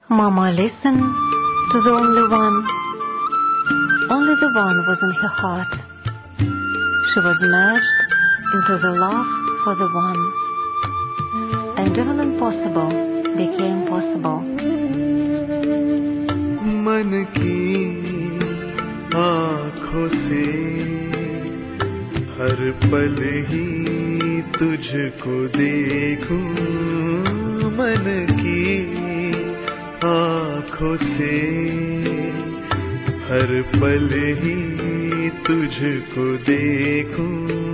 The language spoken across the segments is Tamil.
Mama listened to the only one. Only the one was in her heart. She was merged into the love for the one. And even impossible became possible. मन की आँखों से हर पल ही तुझको देखूं मन की आँखों से हर पल ही तुझको देखूं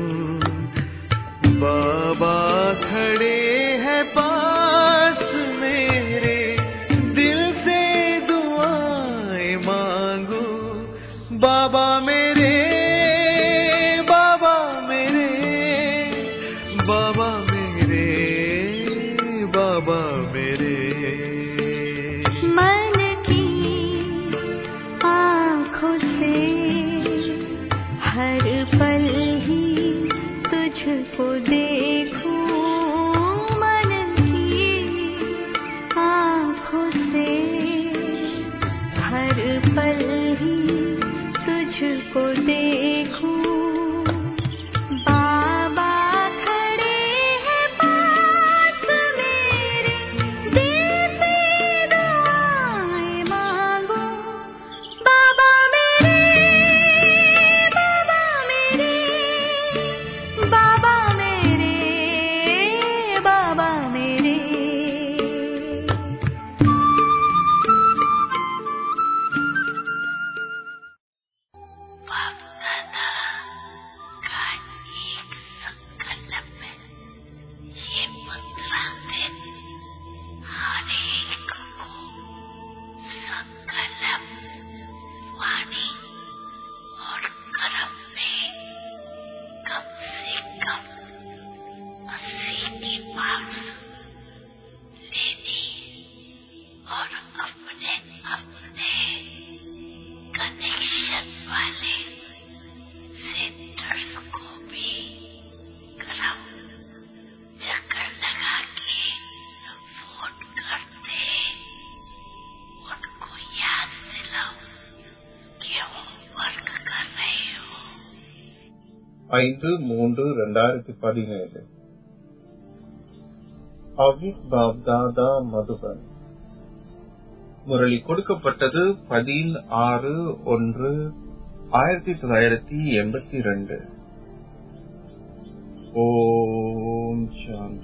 बाबा खड़े हैं पास मेरे दिल से दुआएं मांगू बाबा मेरे बाबा मेरे बाबा मेरे बाबा मेरे मन की आँखों से हर पल ही तुझको देखूं मन की आँखों से हर पल ही तुझको देखूं बाबा खड़े हैं पास मेरे दिल से दुआएं मांगो बाबा मेरे बाबा मेरे बाबा मेरे बाबा मेरे ஐந்து மூன்று ரெண்டாயிரத்தி பதினேழு அவித் பாப்தாதா மதுபன் முரளி கொடுக்கப்பட்டது பதில் ஆறு ஒன்று ஆயிரத்தி தொள்ளாயிரத்தி எண்பத்தி ரெண்டு ஓம் சாந்தி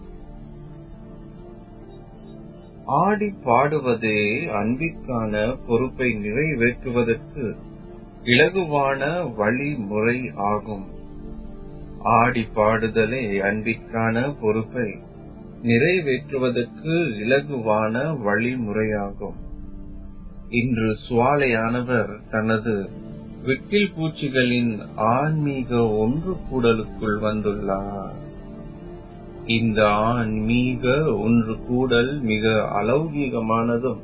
ஆடி பாடுவதே அன்பிற்கான பொறுப்பை நிறைவேற்றுவதற்கு இலகுவான வழிமுறை ஆகும் ஆடி பாடுதலே அன்பிற்கான பொறுப்பை நிறைவேற்றுவதற்கு இலகுவான வழிமுறையாகும் இன்று சுவாலையானவர் தனது விட்டில் பூச்சிகளின் ஆன்மீக ஒன்று கூடலுக்குள் வந்துள்ளார் இந்த ஆன்மீக ஒன்று கூடல் மிக அலௌகீகமானதும்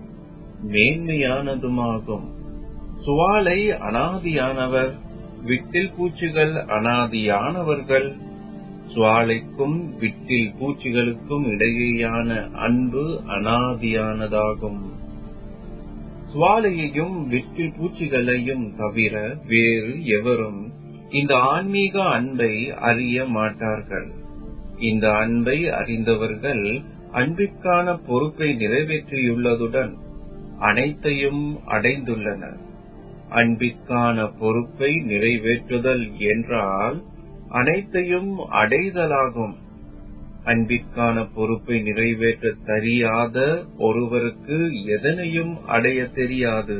மேன்மையானதுமாகும் சுவாலை அனாதியானவர் விட்டில் பூச்சிகள் அனாதியானவர்கள் சுவாலைக்கும் விட்டில் பூச்சிகளுக்கும் இடையேயான அன்பு அனாதியானதாகும் சுவாலையையும் விட்டில் பூச்சிகளையும் தவிர வேறு எவரும் இந்த ஆன்மீக அன்பை அறிய மாட்டார்கள் இந்த அன்பை அறிந்தவர்கள் அன்பிற்கான பொறுப்பை நிறைவேற்றியுள்ளதுடன் அனைத்தையும் அடைந்துள்ளனர் அன்பிற்கான பொறுப்பை நிறைவேற்றுதல் என்றால் அனைத்தையும் அடைதலாகும் அன்பிற்கான பொறுப்பை நிறைவேற்ற தெரியாத ஒருவருக்கு எதனையும் அடைய தெரியாது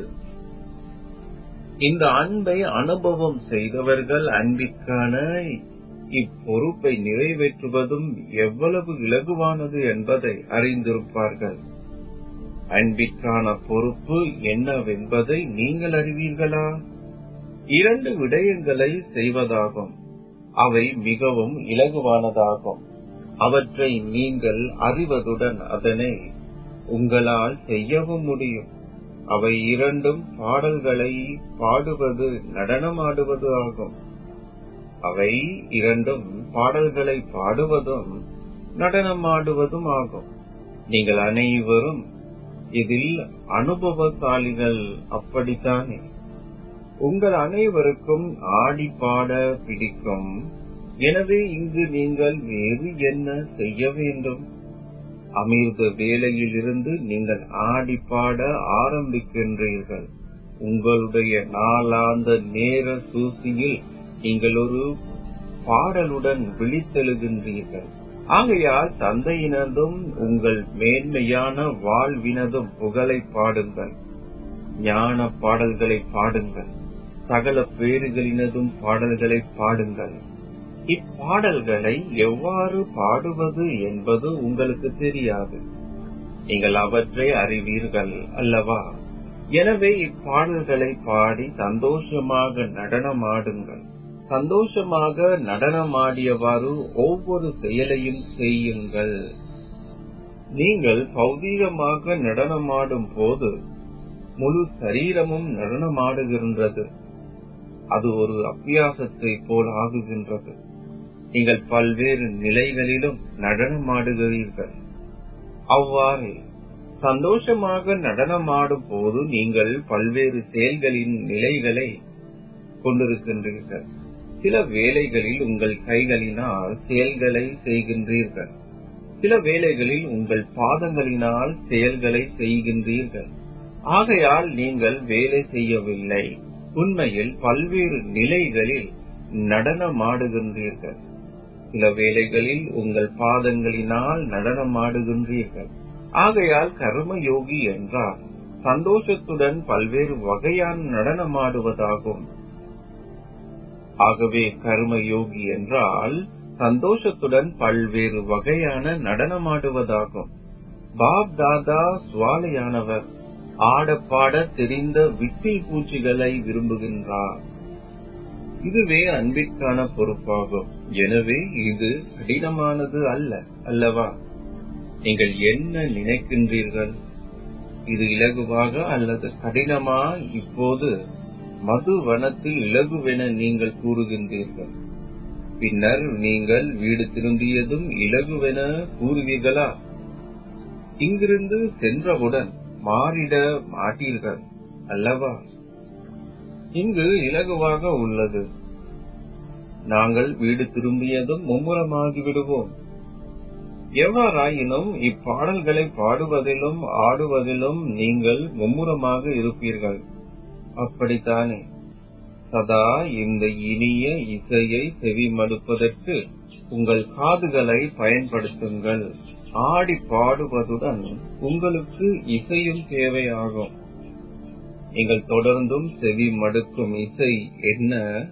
இந்த அன்பை அனுபவம் செய்தவர்கள் அன்பிற்கான இப்பொறுப்பை நிறைவேற்றுவதும் எவ்வளவு இலகுவானது என்பதை அறிந்திருப்பார்கள் அன்பிற்கான பொறுப்பு என்னவென்பதை நீங்கள் அறிவீர்களா இரண்டு விடயங்களை செய்வதாகும் அவை மிகவும் இலகுவானதாகும் அவற்றை நீங்கள் அறிவதுடன் அதனை உங்களால் செய்யவும் முடியும் அவை இரண்டும் பாடல்களை பாடுவது நடனமாடுவது ஆகும் அவை இரண்டும் பாடல்களை பாடுவதும் நடனமாடுவதும் ஆகும் நீங்கள் அனைவரும் இதில் அனுபவசாலிகள் அப்படித்தானே உங்கள் அனைவருக்கும் ஆடி பாட பிடிக்கும் எனவே இங்கு நீங்கள் வேறு என்ன செய்ய வேண்டும் அமிர்த வேலையிலிருந்து நீங்கள் ஆடி பாட ஆரம்பிக்கின்றீர்கள் உங்களுடைய நாளாந்த நேர சூசியில் நீங்கள் ஒரு பாடலுடன் விழித்தெழுகின்றீர்கள் ஆகையால் தந்தையினதும் உங்கள் மேன்மையான வாழ்வினதும் புகழை பாடுங்கள் ஞான பாடல்களை பாடுங்கள் சகல பேறுகளினதும் பாடல்களை பாடுங்கள் இப்பாடல்களை எவ்வாறு பாடுவது என்பது உங்களுக்கு தெரியாது நீங்கள் அவற்றை அறிவீர்கள் அல்லவா எனவே இப்பாடல்களை பாடி சந்தோஷமாக நடனமாடுங்கள் சந்தோஷமாக நடனமாடியவாறு ஒவ்வொரு செயலையும் செய்யுங்கள் நீங்கள் பௌதீகமாக நடனமாடும் போது முழு சரீரமும் நடனமாடுகின்றது அது ஒரு அபியாசத்தை போல் ஆகுகின்றது நீங்கள் பல்வேறு நிலைகளிலும் நடனமாடுகிறீர்கள் அவ்வாறு சந்தோஷமாக நடனமாடும் போது நீங்கள் பல்வேறு செயல்களின் நிலைகளை கொண்டிருக்கின்றீர்கள் சில வேளைகளில் உங்கள் கைகளினால் செயல்களை செய்கின்றீர்கள் சில வேளைகளில் உங்கள் பாதங்களினால் செயல்களை செய்கின்றீர்கள் ஆகையால் நீங்கள் வேலை செய்யவில்லை உண்மையில் பல்வேறு நிலைகளில் நடனமாடுகின்றீர்கள் சில வேளைகளில் உங்கள் பாதங்களினால் நடனமாடுகின்றீர்கள் ஆகையால் கர்மயோகி என்றால் சந்தோஷத்துடன் பல்வேறு வகையான நடனமாடுவதாகும் ஆகவே கர்மயோகி என்றால் சந்தோஷத்துடன் பல்வேறு வகையான நடனமாடுவதாகும் பாப் தாதா சுவாலையானவர் ஆடப்பாட தெரிந்த விட்டில் பூச்சிகளை விரும்புகின்றார் இதுவே அன்பிற்கான பொறுப்பாகும் எனவே இது கடினமானது அல்ல அல்லவா நீங்கள் என்ன நினைக்கின்றீர்கள் இது இலகுவாக அல்லது கடினமா இப்போது மது வனத்தில் இலகுவென நீங்கள் கூறுகின்றீர்கள் பின்னர் நீங்கள் வீடு திரும்பியதும் இலகுவென கூறுவீர்களா இங்கிருந்து சென்றவுடன் மாறிட மாட்டீர்கள் அல்லவா இங்கு இலகுவாக உள்ளது நாங்கள் வீடு திரும்பியதும் மும்முரமாகி விடுவோம் எவ்வாறாயினும் இப்பாடல்களை பாடுவதிலும் ஆடுவதிலும் நீங்கள் மும்முரமாக இருப்பீர்கள் அப்படித்தானே சதா இந்த இனிய இசையை செவிமடுப்பதற்கு உங்கள் காதுகளை பயன்படுத்துங்கள் ஆடி பாடுவதுடன் உங்களுக்கு இசையும் தேவையாகும் நீங்கள் தொடர்ந்தும் செவி மடுக்கும் இசை என்ன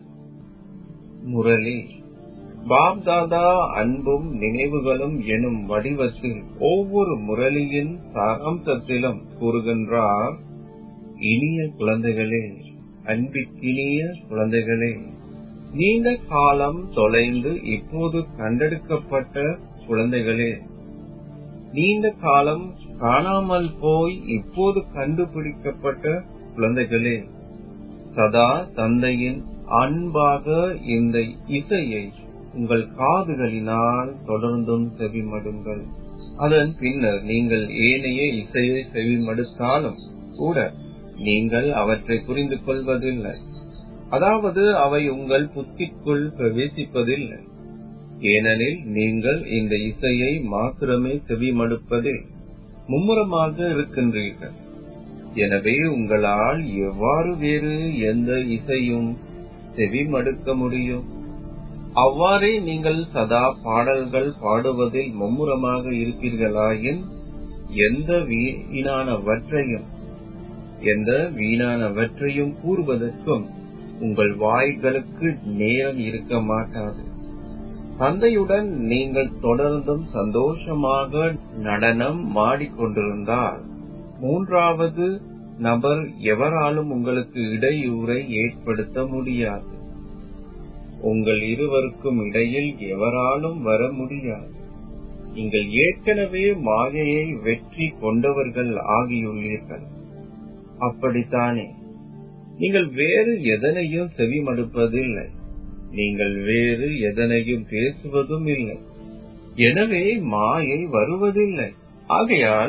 முரளி பாப்தாதா அன்பும் நினைவுகளும் எனும் வடிவத்தில் ஒவ்வொரு முரளியின் சாராம்சத்திலும் கூறுகின்றார் இனிய குழந்தைகளே அன்பிற்கினிய குழந்தைகளே நீண்ட காலம் தொலைந்து இப்போது கண்டெடுக்கப்பட்ட குழந்தைகளே நீண்ட காலம் காணாமல் போய் இப்போது கண்டுபிடிக்கப்பட்ட குழந்தைகளே சதா தந்தையின் அன்பாக இந்த இசையை உங்கள் காதுகளினால் தொடர்ந்தும் செவிமடுங்கள் அதன் பின்னர் நீங்கள் ஏனைய இசையை செவிமடுத்தாலும் கூட நீங்கள் அவற்றை புரிந்து கொள்வதில்லை அதாவது அவை உங்கள் புத்திக்குள் பிரவேசிப்பதில்லை ஏனெனில் நீங்கள் இந்த இசையை மாத்திரமே செவிமடுப்பதில் மும்முரமாக இருக்கின்றீர்கள் எனவே உங்களால் எவ்வாறு வேறு எந்த இசையும் செவிமடுக்க முடியும் அவ்வாறே நீங்கள் சதா பாடல்கள் பாடுவதில் மும்முரமாக இருப்பீர்களாயின் எந்த வீணானவற்றையும் எந்த வீணானவற்றையும் கூறுவதற்கும் உங்கள் வாய்களுக்கு நேரம் இருக்க மாட்டாது தந்தையுடன் நீங்கள் தொடர்ந்தும் சந்தோஷமாக நடனம் மாடிக்கொண்டிருந்தால் மூன்றாவது நபர் எவராலும் உங்களுக்கு இடையூறை ஏற்படுத்த முடியாது உங்கள் இருவருக்கும் இடையில் எவராலும் வர முடியாது நீங்கள் ஏற்கனவே மாயையை வெற்றி கொண்டவர்கள் ஆகியுள்ளீர்கள் அப்படித்தானே நீங்கள் வேறு எதனையும் செவிமடுப்பதில்லை நீங்கள் வேறு எதனையும் பேசுவதும் இல்லை எனவே மாயை வருவதில்லை ஆகையால்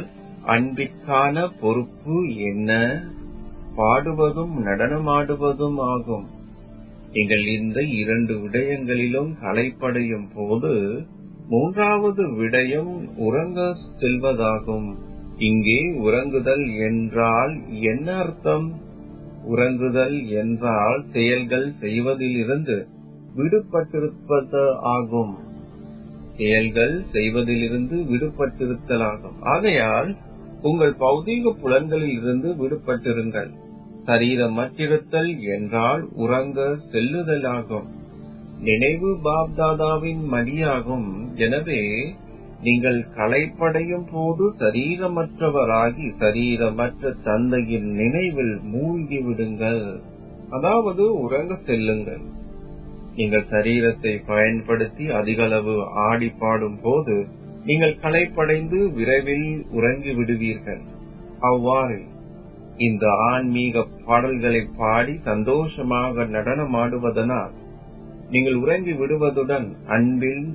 அன்பிற்கான பொறுப்பு என்ன பாடுவதும் நடனமாடுவதும் ஆகும் நீங்கள் இந்த இரண்டு விடயங்களிலும் களைப்படையும் போது மூன்றாவது விடயம் உறங்க செல்வதாகும் இங்கே உறங்குதல் என்றால் என்ன அர்த்தம் உறங்குதல் என்றால் செயல்கள் செய்வதிலிருந்து விடுபட்டிருப்பது ஆகும் செயல்கள் செய்வதிலிருந்து விடுபட்டிருத்தலாகும் ஆகையால் உங்கள் பௌதீக புலன்களில் இருந்து விடுபட்டிருங்கள் சரீரமற்றிருத்தல் என்றால் உறங்க செல்லுதலாகும் நினைவு பாப்தாதாவின் மடியாகும் எனவே நீங்கள் களைப்படையும் போது சரீரமற்றவராகி சரீரமற்ற தந்தையின் நினைவில் மூழ்கி விடுங்கள் அதாவது உறங்க செல்லுங்கள் நீங்கள் சரீரத்தை பயன்படுத்தி அதிகளவு ஆடி பாடும் போது நீங்கள் களைப்படைந்து விரைவில் உறங்கி விடுவீர்கள் அவ்வாறு இந்த ஆன்மீக பாடல்களை பாடி சந்தோஷமாக நடனமாடுவதனால் நீங்கள் உறங்கி விடுவதுடன் அன்பில்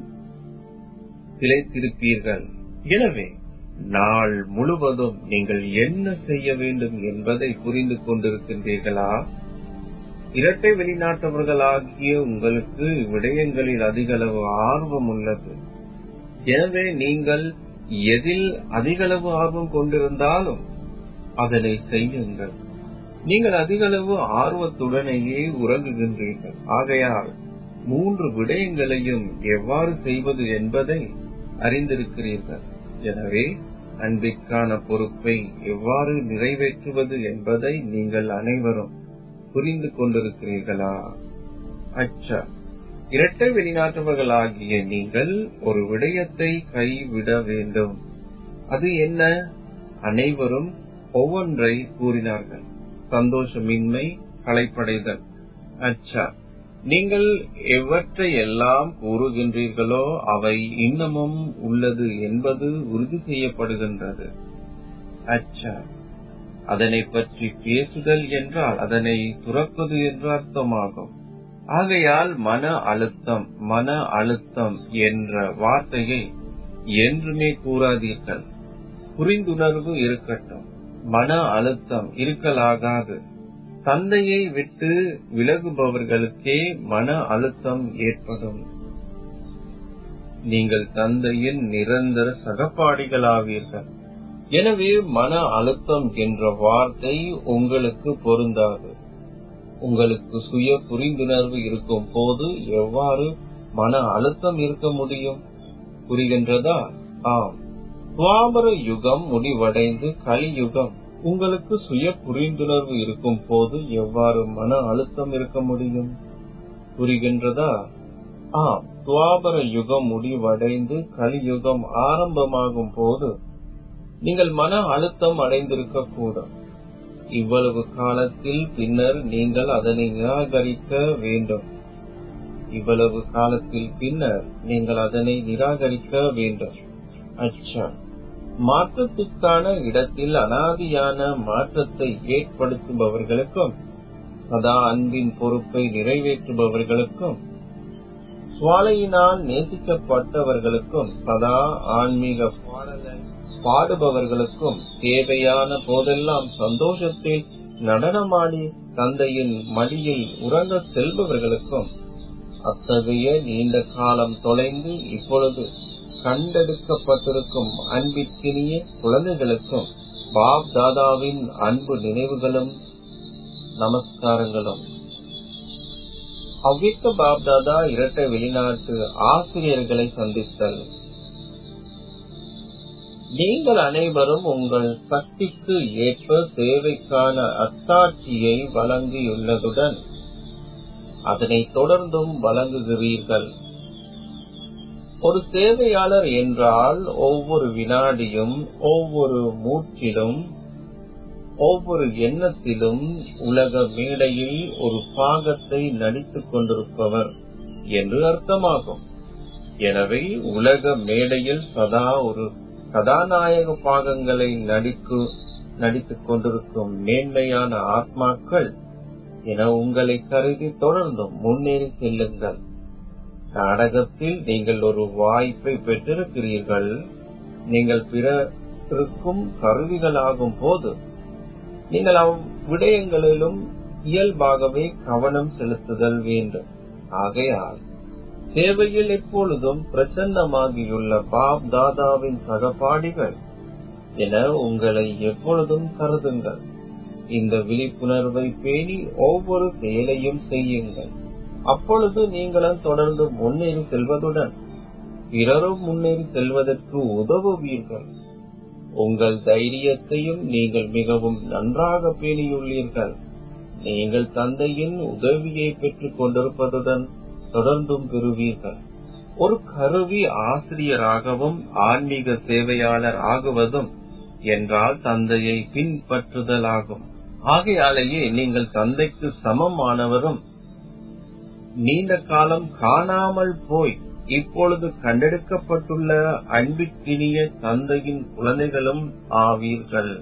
திளைத்திருப்பீர்கள் எனவே நாள் முழுவதும் நீங்கள் என்ன செய்ய வேண்டும் என்பதை புரிந்து கொண்டிருக்கின்றீர்களா இரட்டை வெளிநாட்டவர்களாகிய உங்களுக்கு விடயங்களில் அதிகளவு ஆர்வம் உள்ளது எனவே நீங்கள் எதில் அதிகளவு ஆர்வம் கொண்டிருந்தாலும் அதனை செய்யுங்கள் நீங்கள் அதிகளவு ஆர்வத்துடனேயே உறங்குகின்றீர்கள் ஆகையால் மூன்று விடயங்களையும் எவ்வாறு செய்வது என்பதை அறிந்திருக்கிறீர்கள் எனவே அன்பிற்கான பொறுப்பை எவ்வாறு நிறைவேற்றுவது என்பதை நீங்கள் அனைவரும் புரிந்து கொண்டிருக்கிறீர்களா அச்சா இரட்டை வெளிநாட்டவர்களாகிய நீங்கள் ஒரு விடயத்தை கைவிட வேண்டும் அது என்ன அனைவரும் ஒவ்வொன்றை கூறினார்கள் சந்தோஷமின்மை களைப்படைதல் அச்சா நீங்கள் எவற்றை எல்லாம் கூறுகின்றீர்களோ அவை இன்னமும் உள்ளது என்பது உறுதி செய்யப்படுகின்றது அச்சா அதனை பற்றி பேசுதல் என்றால் அதனை துறப்பது என்று அர்த்தமாகும் ஆகையால் மன அழுத்தம் மன அழுத்தம் என்ற வார்த்தையை என்றுமே கூறாதீர்கள் புரிந்துணர்வு இருக்கட்டும் மன அழுத்தம் இருக்கலாகாது தந்தையை விட்டு விலகுபவர்களுக்கே மன அழுத்தம் ஏற்படும் நீங்கள் தந்தையின் நிரந்தர சகப்பாடிகளாவீர்கள் எனவே மன அழுத்தம் என்ற வார்த்தை உங்களுக்கு பொருந்தாது உங்களுக்கு சுய புரிந்துணர்வு இருக்கும் போது எவ்வாறு மன அழுத்தம் இருக்க முடியும் புரிகின்றதா ஆம் துவாபர யுகம் முடிவடைந்து கலியுகம் உங்களுக்கு சுய புரிந்துணர்வு இருக்கும் போது எவ்வாறு மன அழுத்தம் இருக்க முடியும் புரிகின்றதா ஆம் துவாபர யுகம் முடிவடைந்து கலியுகம் ஆரம்பமாகும் போது நீங்கள் மன அழுத்தம் அடைந்திருக்க கூடும் இவ்வளவு காலத்தில் பின்னர் நீங்கள் அதனை நிராகரிக்க வேண்டும் இவ்வளவு காலத்தில் பின்னர் நீங்கள் அதனை நிராகரிக்க வேண்டும் அச்சா மாற்றத்திற்கான இடத்தில் அனாதியான மாற்றத்தை ஏற்படுத்துபவர்களுக்கும் சதா அன்பின் பொறுப்பை நிறைவேற்றுபவர்களுக்கும் சுவாலையினால் நேசிக்கப்பட்டவர்களுக்கும் சதா ஆன்மீக பாடலை பாடுபவர்களுக்கும் தேவையான போதெல்லாம் சந்தோஷத்தில் நடனமாடி தந்தையின் மடியில் உறங்க செல்பவர்களுக்கும் அத்தகைய நீண்ட காலம் தொலைந்து இப்பொழுது கண்டெடுக்கப்பட்டிருக்கும் அன்பிற்கினிய குழந்தைகளுக்கும் பாப் தாதாவின் அன்பு நினைவுகளும் நமஸ்காரங்களும் அவ்விக்க பாப் தாதா இரட்டை வெளிநாட்டு ஆசிரியர்களை சந்தித்தல் நீங்கள் அனைவரும் உங்கள் சக்திக்கு ஏற்ப சேவைக்கான அத்தாட்சியை வழங்கியுள்ளதுடன் அதனை தொடர்ந்தும் வழங்குகிறீர்கள் ஒரு சேவையாளர் என்றால் ஒவ்வொரு வினாடியும் ஒவ்வொரு மூச்சிலும் ஒவ்வொரு எண்ணத்திலும் உலக மேடையில் ஒரு பாகத்தை நடித்துக் கொண்டிருப்பவர் என்று அர்த்தமாகும் எனவே உலக மேடையில் சதா ஒரு கதாநாயக பாகங்களை நடிக்கு நடித்துக் கொண்டிருக்கும் மேன்மையான ஆத்மாக்கள் என உங்களை கருதி தொடர்ந்தும் முன்னேறி செல்லுங்கள் நாடகத்தில் நீங்கள் ஒரு வாய்ப்பை பெற்றிருக்கிறீர்கள் நீங்கள் பிற பெற்றிருக்கும் கருவிகளாகும் போது நீங்கள் அவ்விடயங்களிலும் இயல்பாகவே கவனம் செலுத்துதல் வேண்டும் ஆகையால் சேவையில் எப்பொழுதும் பிரசன்னமாகியுள்ள பாப் தாதாவின் சகபாடிகள் என உங்களை எப்பொழுதும் கருதுங்கள் இந்த விழிப்புணர்வை பேணி ஒவ்வொரு செயலையும் செய்யுங்கள் அப்பொழுது நீங்களும் தொடர்ந்து முன்னேறி செல்வதுடன் பிறரும் முன்னேறி செல்வதற்கு உதவுவீர்கள் உங்கள் தைரியத்தையும் நீங்கள் மிகவும் நன்றாக பேணியுள்ளீர்கள் நீங்கள் தந்தையின் உதவியை பெற்றுக் கொண்டிருப்பதுடன் தொடர்ந்தும் பெறுவீர்கள் ஒரு கருவி ஆசிரியராகவும் ஆன்மீக சேவையாளர் ஆகுவதும் என்றால் தந்தையை பின்பற்றுதலாகும் ஆகையாலேயே நீங்கள் தந்தைக்கு சமமானவரும் நீண்ட காலம் காணாமல் போய் இப்பொழுது கண்டெடுக்கப்பட்டுள்ள அன்பிற்கினிய தந்தையின் குழந்தைகளும் ஆவீர்கள்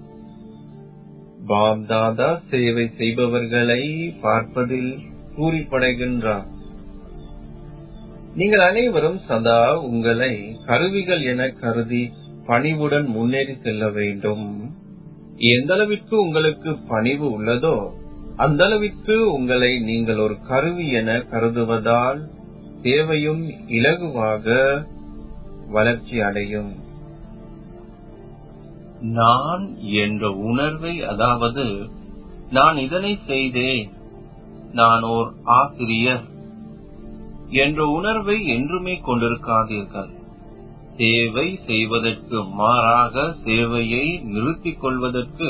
பாப்தாதா சேவை செய்பவர்களை பார்ப்பதில் கூறிப்படைகின்றார் நீங்கள் அனைவரும் சதா உங்களை கருவிகள் என கருதி பணிவுடன் முன்னேறி செல்ல வேண்டும் எந்த அளவிற்கு உங்களுக்கு பணிவு உள்ளதோ அந்த அளவிற்கு உங்களை நீங்கள் ஒரு கருவி என கருதுவதால் தேவையும் இலகுவாக வளர்ச்சி அடையும் நான் என்ற உணர்வை அதாவது நான் இதனை செய்தேன் நான் ஓர் ஆசிரியர் என்ற உணர்வை என்றுமே கொண்டிருக்காதீர்கள் சேவை செய்வதற்கு மாறாக சேவையை நிறுத்திக் கொள்வதற்கு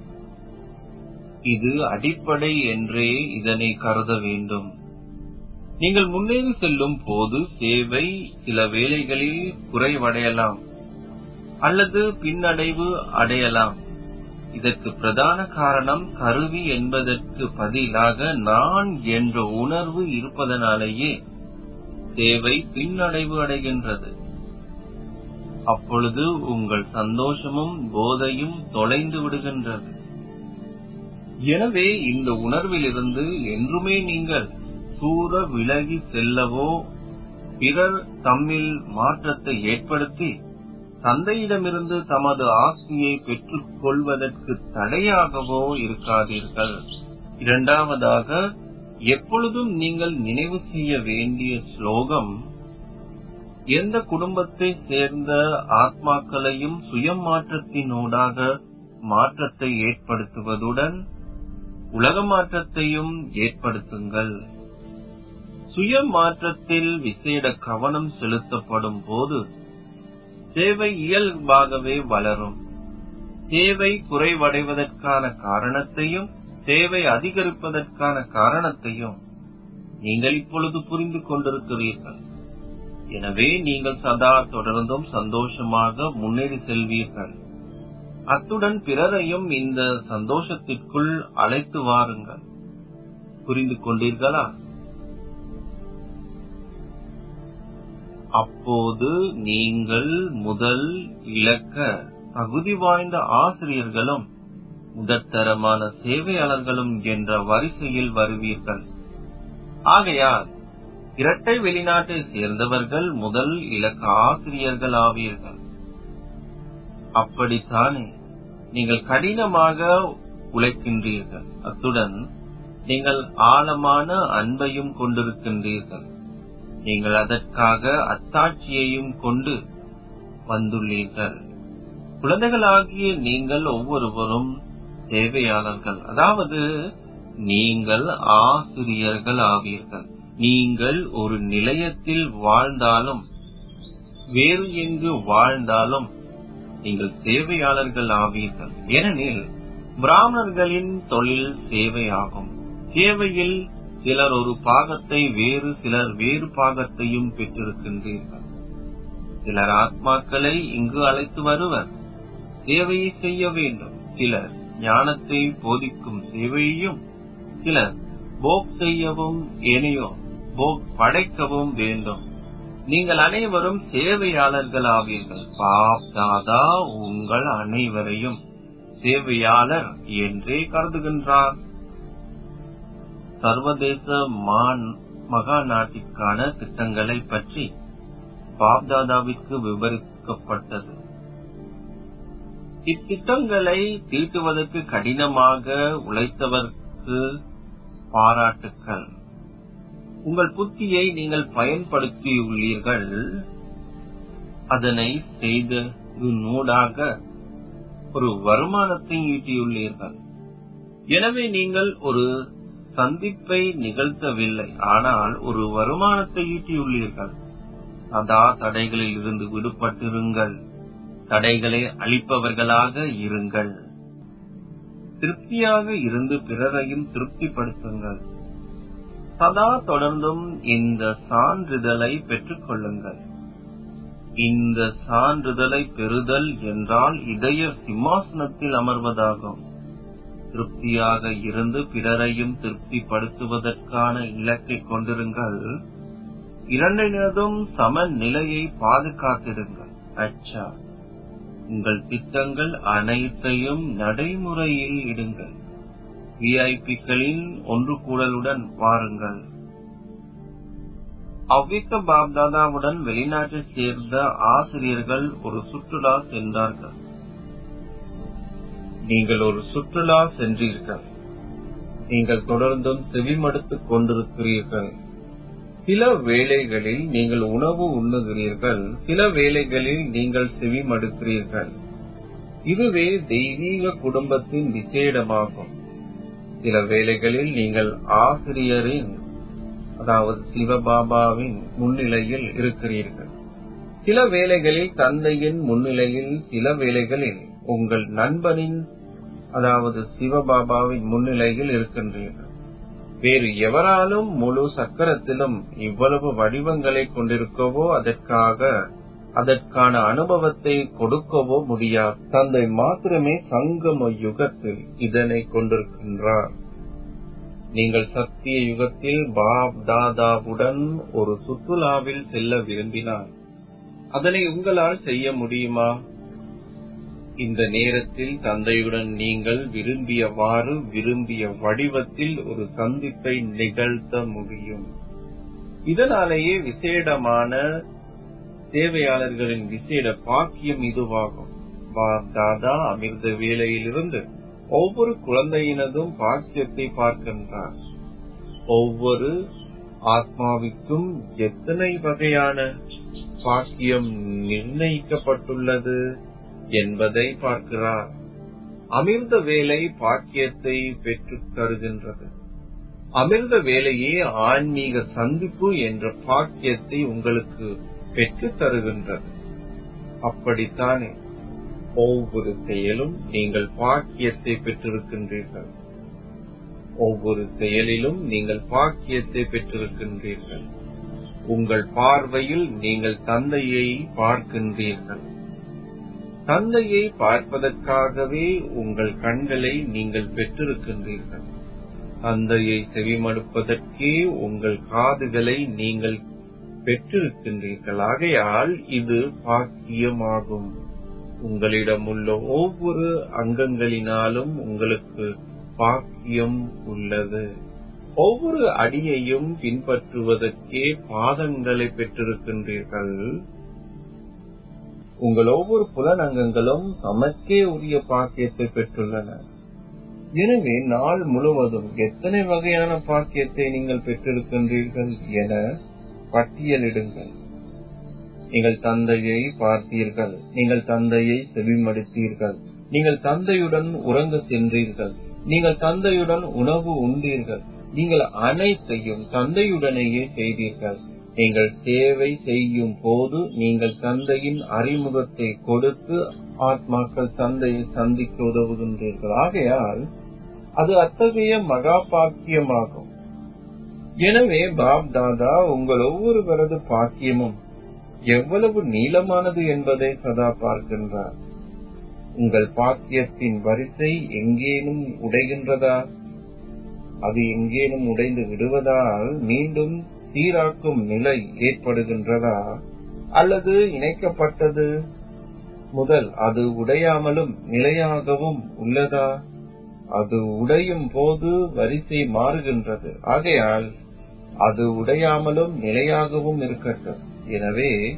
இது அடிப்படை என்றே இதனை கருத வேண்டும் நீங்கள் முன்னேறி செல்லும் போது சேவை சில வேளைகளில் குறைவடையலாம் அல்லது பின்னடைவு அடையலாம் இதற்கு பிரதான காரணம் கருவி என்பதற்கு பதிலாக நான் என்ற உணர்வு இருப்பதனாலேயே சேவை பின்னடைவு அடைகின்றது அப்பொழுது உங்கள் சந்தோஷமும் போதையும் தொலைந்து விடுகின்றது எனவே இந்த உணர்விலிருந்து என்றுமே நீங்கள் தூர விலகி செல்லவோ பிறர் தம்மில் மாற்றத்தை ஏற்படுத்தி தந்தையிடமிருந்து தமது ஆஸ்தியை பெற்றுக் கொள்வதற்கு தடையாகவோ இருக்காதீர்கள் இரண்டாவதாக எப்பொழுதும் நீங்கள் நினைவு செய்ய வேண்டிய ஸ்லோகம் எந்த குடும்பத்தை சேர்ந்த ஆத்மாக்களையும் சுய மாற்றத்தினூடாக மாற்றத்தை ஏற்படுத்துவதுடன் உலக மாற்றத்தையும் ஏற்படுத்துங்கள் சுய மாற்றத்தில் விசேட கவனம் செலுத்தப்படும் போது சேவை இயல்பாகவே வளரும் தேவை குறைவடைவதற்கான காரணத்தையும் தேவை அதிகரிப்பதற்கான காரணத்தையும் நீங்கள் இப்பொழுது புரிந்து கொண்டிருக்கிறீர்கள் எனவே நீங்கள் சதா தொடர்ந்தும் சந்தோஷமாக முன்னேறி செல்வீர்கள் அத்துடன் பிறரையும் இந்த சந்தோஷத்திற்குள் அழைத்து வாருங்கள் புரிந்து கொண்டீர்களா அப்போது நீங்கள் முதல் இலக்க தகுதி வாய்ந்த ஆசிரியர்களும் முதற்தரமான சேவையாளர்களும் என்ற வரிசையில் வருவீர்கள் ஆகையால் இரட்டை வெளிநாட்டை சேர்ந்தவர்கள் முதல் இலக்க ஆசிரியர்கள் ஆவீர்கள் அப்படித்தானே நீங்கள் கடினமாக உழைக்கின்றீர்கள் அத்துடன் நீங்கள் ஆழமான அன்பையும் கொண்டிருக்கின்றீர்கள் நீங்கள் அதற்காக அத்தாட்சியையும் கொண்டு வந்துள்ளீர்கள் குழந்தைகளாகிய நீங்கள் ஒவ்வொருவரும் சேவையாளர்கள் அதாவது நீங்கள் ஆசிரியர்கள் ஆவீர்கள் நீங்கள் ஒரு நிலையத்தில் வாழ்ந்தாலும் வேறு எங்கு வாழ்ந்தாலும் நீங்கள் சேவையாளர்கள் ஆவீர்கள் ஏனெனில் பிராமணர்களின் தொழில் சேவையாகும் சேவையில் சிலர் ஒரு பாகத்தை வேறு சிலர் வேறு பாகத்தையும் பெற்றிருக்கின்றீர்கள் சிலர் ஆத்மாக்களை இங்கு அழைத்து வருவர் சேவையை செய்ய வேண்டும் சிலர் ஞானத்தை போதிக்கும் சேவையையும் சிலர் போக் செய்யவும் ஏனையோ போக் படைக்கவும் வேண்டும் நீங்கள் அனைவரும் சேவையாளர்கள் ஆவீர்கள் பாப் தாதா உங்கள் அனைவரையும் சேவையாளர் என்றே கருதுகின்றார் சர்வதேச மான் மகா நாட்டிற்கான திட்டங்களை பற்றி பாப்தாதாவிற்கு விவரிக்கப்பட்டது இத்திட்டங்களை தீட்டுவதற்கு கடினமாக உழைத்தவர்க்கு பாராட்டுக்கள் உங்கள் புத்தியை நீங்கள் பயன்படுத்தியுள்ளீர்கள் அதனை செய்தூடாக ஒரு வருமானத்தை ஈட்டியுள்ளீர்கள் எனவே நீங்கள் ஒரு சந்திப்பை நிகழ்த்தவில்லை ஆனால் ஒரு வருமானத்தை ஈட்டியுள்ளீர்கள் சதா தடைகளில் இருந்து விடுபட்டிருங்கள் தடைகளை அளிப்பவர்களாக இருங்கள் திருப்தியாக இருந்து பிறரையும் திருப்திப்படுத்துங்கள் சதா தொடர்ந்தும் இந்த சான்றிதழை பெற்றுக் கொள்ளுங்கள் இந்த சான்றிதழை பெறுதல் என்றால் இதய சிம்மாசனத்தில் அமர்வதாகும் திருப்தியாக இருந்து பிறரையும் திருப்திப்படுத்துவதற்கான இலக்கை கொண்டிருங்கள் இரண்டினதும் சமநிலையை பாதுகாத்திருங்கள் அச்சா உங்கள் திட்டங்கள் அனைத்தையும் நடைமுறையில் இடுங்கள் விஐபிக்களின் ஒன்று கூடலுடன் வாருங்கள் அவ்விக்க பாப்தாதாவுடன் வெளிநாட்டைச் சேர்ந்த ஆசிரியர்கள் ஒரு சுற்றுலா சென்றார்கள் நீங்கள் ஒரு சுற்றுலா சென்றீர்கள் நீங்கள் தொடர்ந்தும் செவிமடுத்துக் கொண்டிருக்கிறீர்கள் சில வேளைகளில் நீங்கள் உணவு உண்ணுகிறீர்கள் சில வேளைகளில் நீங்கள் செவிமடுக்கிறீர்கள் இதுவே தெய்வீக குடும்பத்தின் விசேடமாகும் சில வேளைகளில் நீங்கள் ஆசிரியரின் அதாவது சிவபாபாவின் முன்னிலையில் இருக்கிறீர்கள் சில வேளைகளில் தந்தையின் முன்னிலையில் சில வேளைகளில் உங்கள் நண்பனின் அதாவது சிவபாபாவின் முன்னிலையில் இருக்கின்றீர்கள் வேறு எவராலும் முழு சக்கரத்திலும் இவ்வளவு வடிவங்களை கொண்டிருக்கவோ அதற்காக அதற்கான அனுபவத்தை கொடுக்கவோ முடியாது தந்தை மாத்திரமே சங்கம யுகத்தில் இதனை கொண்டிருக்கின்றார் நீங்கள் சத்திய யுகத்தில் பாப் தாதாவுடன் ஒரு சுற்றுலாவில் செல்ல விரும்பினால் அதனை உங்களால் செய்ய முடியுமா இந்த நேரத்தில் தந்தையுடன் நீங்கள் விரும்பியவாறு விரும்பிய வடிவத்தில் ஒரு சந்திப்பை நிகழ்த்த முடியும் இதனாலேயே விசேடமான சேவையாளர்களின் விசேட பாக்கியம் இதுவாகும் பாப் தாதா அமிர்த வேலையிலிருந்து ஒவ்வொரு குழந்தையினதும் பாக்கியத்தை பார்க்கின்றார் ஒவ்வொரு ஆத்மாவிற்கும் எத்தனை வகையான பாக்கியம் நிர்ணயிக்கப்பட்டுள்ளது என்பதை பார்க்கிறார் அமிர்த வேலை பாக்கியத்தை பெற்றுத் தருகின்றது அமிர்த வேலையே ஆன்மீக சந்திப்பு என்ற பாக்கியத்தை உங்களுக்கு பெற்றுத் தருகின்றது அப்படித்தானே ஒவ்வொரு செயலும் நீங்கள் பாக்கியத்தை பெற்றிருக்கின்றீர்கள் ஒவ்வொரு செயலிலும் நீங்கள் பாக்கியத்தை பெற்றிருக்கின்றீர்கள் உங்கள் பார்வையில் நீங்கள் தந்தையை பார்க்கின்றீர்கள் தந்தையை பார்ப்பதற்காகவே உங்கள் கண்களை நீங்கள் பெற்றிருக்கின்றீர்கள் தந்தையை செவிமடுப்பதற்கே உங்கள் காதுகளை நீங்கள் பெற்றிருக்கின்றீர்கள் ஆகையால் இது பாக்கியமாகும் உங்களிடம் உள்ள ஒவ்வொரு அங்கங்களினாலும் உங்களுக்கு பாக்கியம் உள்ளது ஒவ்வொரு அடியையும் பின்பற்றுவதற்கே பாதங்களை பெற்றிருக்கின்றீர்கள் உங்கள் ஒவ்வொரு புலனங்கங்களும் தமக்கே உரிய பாக்கியத்தை பெற்றுள்ளன எனவே நாள் முழுவதும் எத்தனை வகையான பாக்கியத்தை நீங்கள் பெற்றிருக்கின்றீர்கள் என பட்டியலிடுங்கள் நீங்கள் தந்தையை பார்த்தீர்கள் நீங்கள் தந்தையை செவிமடுத்தீர்கள் நீங்கள் தந்தையுடன் உறங்க சென்றீர்கள் நீங்கள் தந்தையுடன் உணவு உண்டீர்கள் நீங்கள் அனைத்தையும் தந்தையுடனேயே செய்தீர்கள் நீங்கள் சேவை செய்யும் போது நீங்கள் தந்தையின் அறிமுகத்தை கொடுத்து ஆத்மாக்கள் தந்தையை சந்திக்க உதவுகின்றீர்கள் ஆகையால் அது அத்தகைய மகா பாக்கியமாகும் எனவே பாப் தாதா உங்கள் ஒவ்வொருவரது பாக்கியமும் எவ்வளவு நீளமானது என்பதை சதா பார்க்கின்றார் உங்கள் பாக்கியத்தின் வரிசை எங்கேனும் உடைகின்றதா அது எங்கேனும் உடைந்து விடுவதால் மீண்டும் சீராக்கும் நிலை ஏற்படுகின்றதா அல்லது இணைக்கப்பட்டது முதல் அது உடையாமலும் நிலையாகவும் உள்ளதா அது உடையும் போது வரிசை மாறுகின்றது ஆகையால் அது உடையாமலும் நிலையாகவும் இருக்கட்டும் எனவே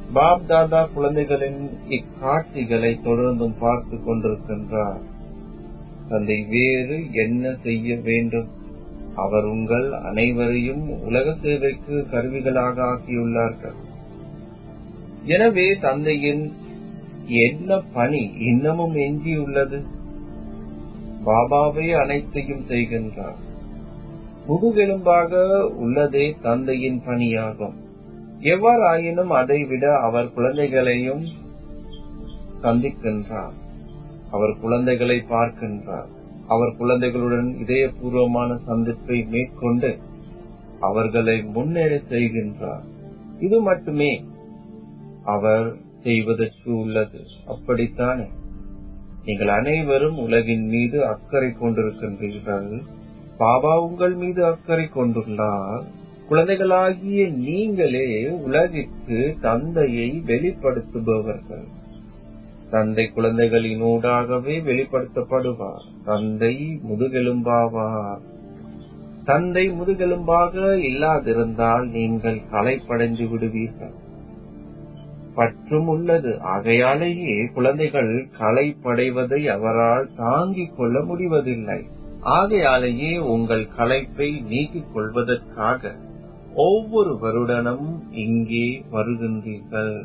பாப் தாதா குழந்தைகளின் இக்காட்சிகளை தொடர்ந்தும் பார்த்து கொண்டிருக்கின்றார் தந்தை வேறு என்ன செய்ய வேண்டும் அவர் உங்கள் அனைவரையும் உலக சேவைக்கு கருவிகளாக ஆக்கியுள்ளார்கள் எனவே தந்தையின் என்ன பணி இன்னமும் எஞ்சியுள்ளது பாபாவே அனைத்தையும் செய்கின்றார் முதுகெலும்பாக உள்ளதே தந்தையின் பணியாகும் எவ்வாறாயினும் அதைவிட அவர் குழந்தைகளையும் சந்திக்கின்றார் அவர் குழந்தைகளை பார்க்கின்றார் அவர் குழந்தைகளுடன் இதயபூர்வமான சந்திப்பை மேற்கொண்டு அவர்களை முன்னேற செய்கின்றார் இது மட்டுமே அவர் செய்வதற்கு உள்ளது அப்படித்தானே நீங்கள் அனைவரும் உலகின் மீது அக்கறை கொண்டிருக்கின்றீர்கள் பாபா உங்கள் மீது அக்கறை கொண்டுள்ளார் குழந்தைகளாகிய நீங்களே உலகிற்கு தந்தையை வெளிப்படுத்துபவர்கள் தந்தை குழந்தைகளினூடாகவே வெளிப்படுத்தப்படுவார் தந்தை முதுகெலும்பாவார் தந்தை முதுகெலும்பாக இல்லாதிருந்தால் நீங்கள் களைப்படைந்து விடுவீர்கள் பற்றும் உள்ளது ஆகையாலேயே குழந்தைகள் களைப்படைவதை அவரால் தாங்கிக் கொள்ள முடிவதில்லை ஆகையாலேயே உங்கள் களைப்பை நீக்கிக் கொள்வதற்காக ஒவ்வொரு வருடனும் இங்கே வருகின்றீர்கள்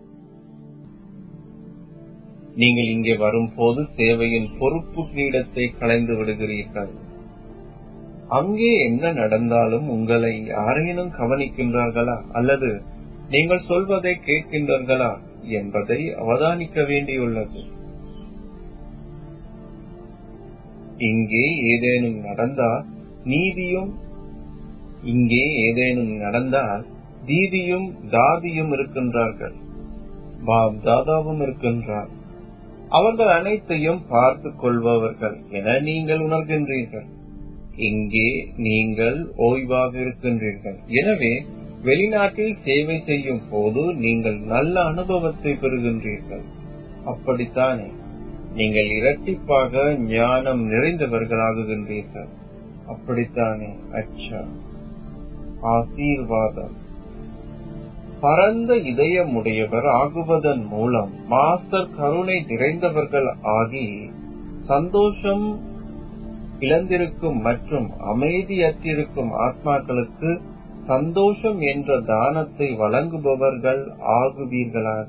நீங்கள் இங்கே வரும்போது சேவையின் பொறுப்பு கிரீடத்தை களைந்து விடுகிறீர்கள் அங்கே என்ன நடந்தாலும் உங்களை யாரேனும் கவனிக்கின்றார்களா அல்லது நீங்கள் சொல்வதை கேட்கின்றார்களா என்பதை அவதானிக்க வேண்டியுள்ளது இங்கே ஏதேனும் நடந்தால் நீதியும் இங்கே ஏதேனும் நடந்தால் தீதியும் தாதியும் இருக்கின்றார்கள் பாப் தாதாவும் இருக்கின்றார் அவர்கள் அனைத்தையும் பார்த்து கொள்பவர்கள் என நீங்கள் உணர்கின்றீர்கள் இங்கே நீங்கள் ஓய்வாக இருக்கின்றீர்கள் எனவே வெளிநாட்டில் சேவை செய்யும் போது நீங்கள் நல்ல அனுபவத்தை பெறுகின்றீர்கள் அப்படித்தானே நீங்கள் இரட்டிப்பாக ஞானம் நிறைந்தவர்களாகுகின்றீர்கள் அப்படித்தானே அச்சா ஆசீர்வாதம் பரந்த இதயமுடையவர் ஆகுவதன் மூலம் மாஸ்டர் கருணை நிறைந்தவர்கள் ஆகி சந்தோஷம் இழந்திருக்கும் மற்றும் அமைதியற்றிருக்கும் ஆத்மாக்களுக்கு சந்தோஷம் என்ற தானத்தை வழங்குபவர்கள் ஆகுவீர்களாக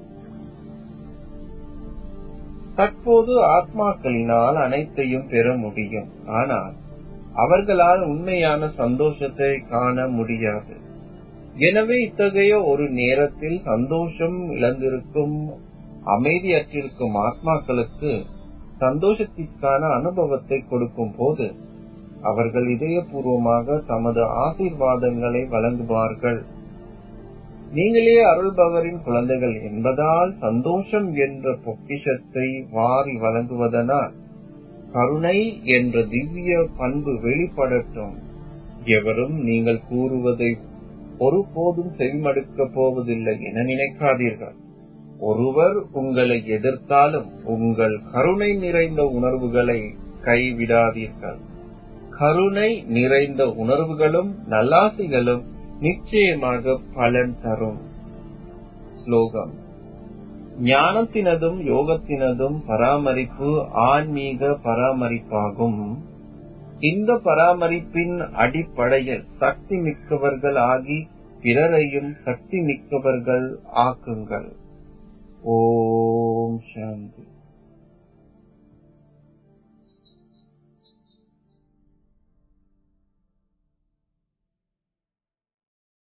தற்போது ஆத்மாக்களினால் அனைத்தையும் பெற முடியும் ஆனால் அவர்களால் உண்மையான சந்தோஷத்தை காண முடியாது எனவே இத்தகைய ஒரு நேரத்தில் சந்தோஷம் இழந்திருக்கும் அமைதியற்றிருக்கும் ஆத்மாக்களுக்கு சந்தோஷத்திற்கான அனுபவத்தை கொடுக்கும் போது அவர்கள் இதயபூர்வமாக தமது ஆசீர்வாதங்களை வழங்குவார்கள் நீங்களே அருள்பவரின் குழந்தைகள் என்பதால் சந்தோஷம் என்ற பொக்கிஷத்தை வாரி வழங்குவதனால் கருணை என்ற திவ்ய பண்பு வெளிப்படட்டும் எவரும் நீங்கள் கூறுவதை ஒருபோதும் செவிமடுக்கப் போவதில்லை என நினைக்காதீர்கள் ஒருவர் உங்களை எதிர்த்தாலும் உங்கள் கருணை நிறைந்த உணர்வுகளை கைவிடாதீர்கள் கருணை நிறைந்த உணர்வுகளும் நல்லாசிகளும் நிச்சயமாக பலன் தரும் ஸ்லோகம் ஞானத்தினதும் யோகத்தினதும் பராமரிப்பு ஆன்மீக பராமரிப்பாகும் இந்த பராமரிப்பின் அடிப்படையில் சக்தி மிக்கவர்கள் ஆகி பிறரையும் சக்தி மிக்கவர்கள் ஆக்குங்கள் ஓம் சாந்தி